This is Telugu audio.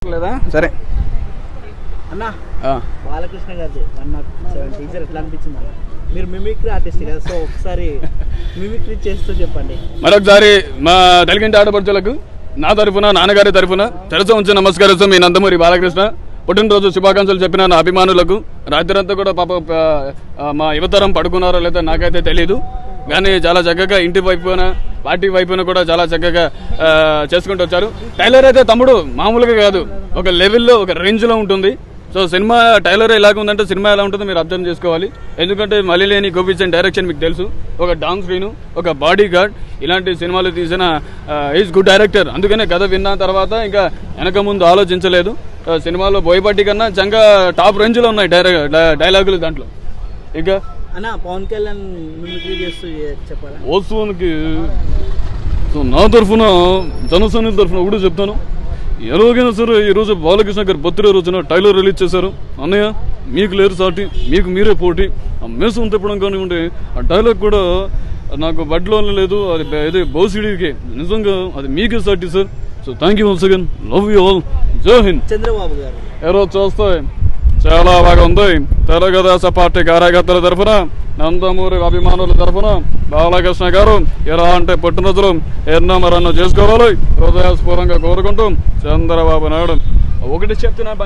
లేదా సరే అన్న ఆ. బాలకృష్ణ గారి వన్ నాట్ సెవెన్ టీచర్ ఎట్లా అనిపించింది అన్న మీరు మిమిక్రీ ఆర్టిస్ట్ కదా సో ఒకసారి మిమిక్రీ చేస్తూ చెప్పండి మరొకసారి మా తెలుగింటి ఆడపడుచులకు నా తరఫున నాన్నగారి తరఫున తెరచ ఉంచి నమస్కరిస్తూ మీ నందమూరి బాలకృష్ణ పుట్టినరోజు శుభాకాంక్షలు చెప్పిన నా అభిమానులకు రాత్రంతా కూడా పాప ఆ, మా యువతరం పడుకున్నారో లేదో నాకైతే తెలియదు కానీ చాలా చక్కగా ఇంటి వైపున పార్టీ వైపున కూడా చాలా చక్కగా ఆ, చేసుకుంటూ వచ్చారు టైలర్ అయితే తమ్ముడు మామూలుగా కాదు ఒక లెవెల్లో ఒక రేంజ్లో ఉంటుంది సో సినిమా టైలర్ ఎలాగ ఉందంటే సినిమా ఎలా ఉంటుందో మీరు అర్థం చేసుకోవాలి ఎందుకంటే మలిలేని గోపిచంద్ డైరెక్షన్ మీకు తెలుసు ఒక డాన్స్ శ్రీను ఒక బాడీ గార్డ్ ఇలాంటి సినిమాలు తీసిన ఈజ్ గుడ్ డైరెక్టర్ అందుకనే కథ విన్న తర్వాత ఇంకా వెనక ముందు ఆలోచించలేదు ఆ, సినిమాలో బోయపాటి కన్నా చంగా టాప్ రేంజ్లో ఉన్నాయి డైరెక్ట్ డైలాగులు దాంట్లో ఇక అన్న పవన్ కళ్యాణ్ మిమిక్రీ చేస్తూ ఏ- చెప్పాలా వాస్తవానికి సో నా తరఫున జనసేన తరఫున కూడా చెప్తాను ఎలాగైనా సరే ఈరోజు బాలకృష్ణ గారి బర్త్డే రోజున టైలర్ రిలీజ్ చేశారు అన్నయ్య మీకు లేరు సాటి మీకు మీరే పోటీ ఆ మేసం తిప్పడం కానివ్వండి ఆ డైలాగ్ కూడా నాకు బడ్లో లేదు అది బ- ఇది బోసిడీకి నిజంగా అది మీకే సాటి sir so thank you once again love you all జై హింద్ చంద్రబాబు గారు ఈరోజు చూస్తే చాలా బాగా ఉంది తెలుగుదేశ పార్టీ కార్యకర్తల తరఫున నందమూరి అభిమానుల తరఫున బాలకృష్ణ గారు ఎలా అంటే పుట్టినరోజులు ఎన్నో మరన్నో చేసుకోవాలి హృదయస్ఫూర్తంగా కోరుకుంటూ చంద్రబాబు నాయుడు ఒకటి చెప్తున్నా